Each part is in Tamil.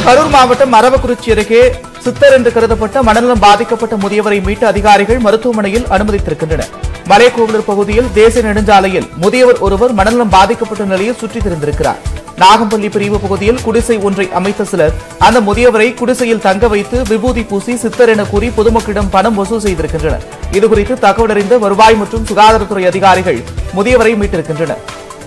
கரூர் மாவட்டம் அரவக்குறிச்சி அருகே சித்தர் என்று கருதப்பட்ட மனநலம் பாதிக்கப்பட்ட முதியவரை மீட்டு அதிகாரிகள் மருத்துவமனையில் அனுமதித்திருக்கின்றனர் மலைக்கோவிலூர் பகுதியில் தேசிய நெடுஞ்சாலையில் முதியவர் ஒருவர் மனநலம் பாதிக்கப்பட்ட நிலையில் சுற்றித் திரிந்திருக்கிறார் நாகம்பள்ளி பிரிவு பகுதியில் குடிசை ஒன்றை அமைத்த சிலர் அந்த முதியவரை குடிசையில் தங்க வைத்து விபூதி பூசி சித்தர் என கூறி பொதுமக்களிடம் பணம் வசூல் செய்திருக்கின்றனர் இதுகுறித்து தகவல் அறிந்த வருவாய் மற்றும் சுகாதாரத்துறை அதிகாரிகள் முதியவரை மீட்டிருக்கின்றனர்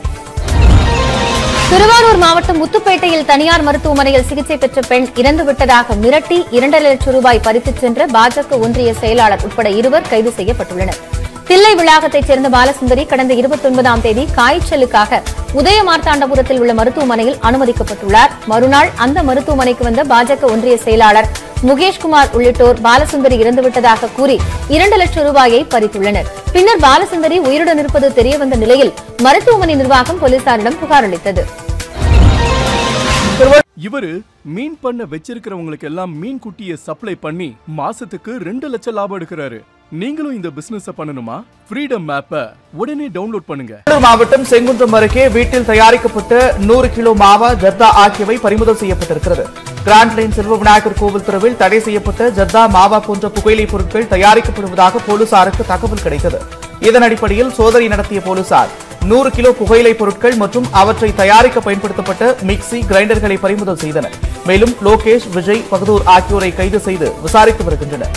திருவாரூர் மாவட்டம் முத்துப்பேட்டையில் தனியார் மருத்துவமனையில் சிகிச்சை பெற்ற பெண் இறந்து விட்டதாக மிரட்டி இரண்டரை லட்சம் ரூபாய் பறித்துச் சென்ற பாஜக ஒன்றிய செயலாளர் உட்பட இருவர் கைது செய்யப்பட்டுள்ளனர் தில்லை வளாகத்தைச் சேர்ந்த பாலசுந்தரி கடந்த இருபத்தி ஒன்பதாம் தேதி காய்ச்சலுக்காக உதயமார்த்தாண்டபுரத்தில் உள்ள மருத்துவமனையில் அனுமதிக்கப்பட்டுள்ளார் மறுநாள் அந்த மருத்துவமனைக்கு வந்த பாஜக ஒன்றிய செயலாளர் முகேஷ்குமார் உள்ளிட்டோர் பாலசுந்தரி இறந்துவிட்டதாக கூறி இரண்டு லட்சம் ரூபாயை பறித்துள்ளனர் பின்னர் பாலசுந்தரி உயிருடன் இருப்பது தெரியவந்த நிலையில் மருத்துவமனை நிர்வாகம் போலீசாரிடம் புகார் அளித்தது இவரு மீன் பண்ண வச்சிருக்கிறவங்களுக்கு எல்லாம் மீன் குட்டியை சப்ளை பண்ணி மாசத்துக்கு ரெண்டு லட்சம் லாபம் எடுக்கிறாரு நீங்களும் இந்த பிசினஸ் பண்ணணுமா ஃப்ரீடம் மேப்பை உடனே டவுன்லோட் பண்ணுங்க கடலூர் மாவட்டம் செங்குன்றம் அருகே வீட்டில் தயாரிக்கப்பட்ட நூறு கிலோ மாவா ஜர்தா ஆகியவை பறிமுதல் செய்யப்பட்டிருக்கிறது கிராண்ட் லைன் செல்வ விநாயகர் கோவில் தெருவில் தடை செய்யப்பட்ட ஜர்தா மாவா போன்ற புகையிலை பொருட்கள் தயாரிக்கப்படுவதாக போலீசாருக்கு தகவல் கிடைத்தது இதன் அடிப்படையில் சோதனை நடத்திய போலீசார் நூறு கிலோ புகையிலை பொருட்கள் மற்றும் அவற்றை தயாரிக்க பயன்படுத்தப்பட்ட மிக்சி கிரைண்டர்களை பறிமுதல் செய்தனர் மேலும் லோகேஷ் விஜய் பகதூர் ஆகியோரை கைது செய்து விசாரித்து வருகின்றனர்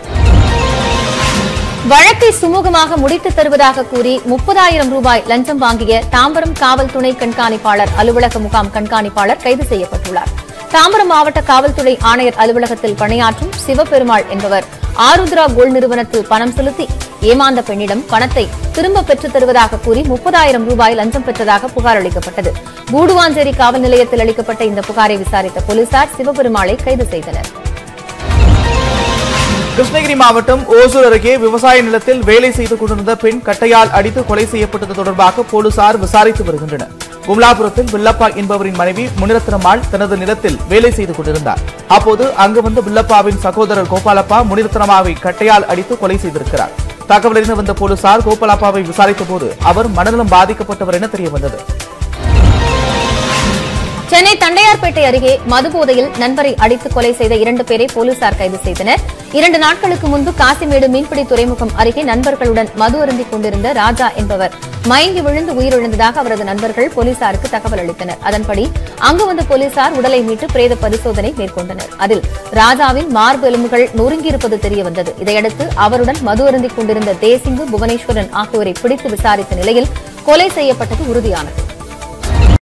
வழக்கை சுமூகமாக முடித்துத் தருவதாக கூறி முப்பதாயிரம் ரூபாய் லஞ்சம் வாங்கிய தாம்பரம் காவல் துணை கண்காணிப்பாளர் அலுவலக முகாம் கண்காணிப்பாளர் கைது செய்யப்பட்டுள்ளார் தாம்பரம் மாவட்ட காவல்துறை ஆணையர் அலுவலகத்தில் பணியாற்றும் சிவபெருமாள் என்பவர் ஆருத்ரா கோல்ட் நிறுவனத்தில் பணம் செலுத்தி ஏமாந்த பெண்ணிடம் பணத்தை திரும்ப பெற்றுத் தருவதாக கூறி முப்பதாயிரம் ரூபாய் லஞ்சம் பெற்றதாக புகார் அளிக்கப்பட்டது கூடுவாஞ்சேரி காவல் நிலையத்தில் அளிக்கப்பட்ட இந்த புகாரை விசாரித்த போலீசார் சிவபெருமாளை கைது செய்தனர் கிருஷ்ணகிரி மாவட்டம் ஓசூர் அருகே விவசாய நிலத்தில் வேலை செய்து கொண்டிருந்த பெண் கட்டையால் அடித்து கொலை செய்யப்பட்டது தொடர்பாக போலீசார் விசாரித்து வருகின்றனர் கும்லாபுரத்தில் வில்லப்பா என்பவரின் மனைவி முனிரத்னம்மாள் தனது நிலத்தில் வேலை செய்து கொண்டிருந்தார் அப்போது அங்கு வந்த வில்லப்பாவின் சகோதரர் கோபாலப்பா முனிரத்னமாவை கட்டையால் அடித்து கொலை செய்திருக்கிறார் தகவல் அறிந்து வந்த போலீசார் கோபாலப்பாவை விசாரித்த போது அவர் மனநலம் பாதிக்கப்பட்டவர் என தெரியவந்தது சென்னை தண்டையார்பேட்டை அருகே மதுபோதையில் நண்பரை அடித்து கொலை செய்த இரண்டு பேரை போலீசார் கைது செய்தனர் இரண்டு நாட்களுக்கு முன்பு காசிமேடு மீன்பிடி துறைமுகம் அருகே நண்பர்களுடன் மது அருந்திக் கொண்டிருந்த ராஜா என்பவர் மயங்கி விழுந்து உயிரிழந்ததாக அவரது நண்பர்கள் போலீசாருக்கு தகவல் அளித்தனர் அதன்படி அங்கு வந்த போலீசார் உடலை மீட்டு பிரேத பரிசோதனை மேற்கொண்டனர் அதில் ராஜாவின் மார்பு எலும்புகள் நொறுங்கியிருப்பது தெரியவந்தது இதையடுத்து அவருடன் மது அருந்திக் கொண்டிருந்த தேசிங்கு புவனேஸ்வரன் ஆகியோரை பிடித்து விசாரித்த நிலையில் கொலை செய்யப்பட்டது உறுதியானது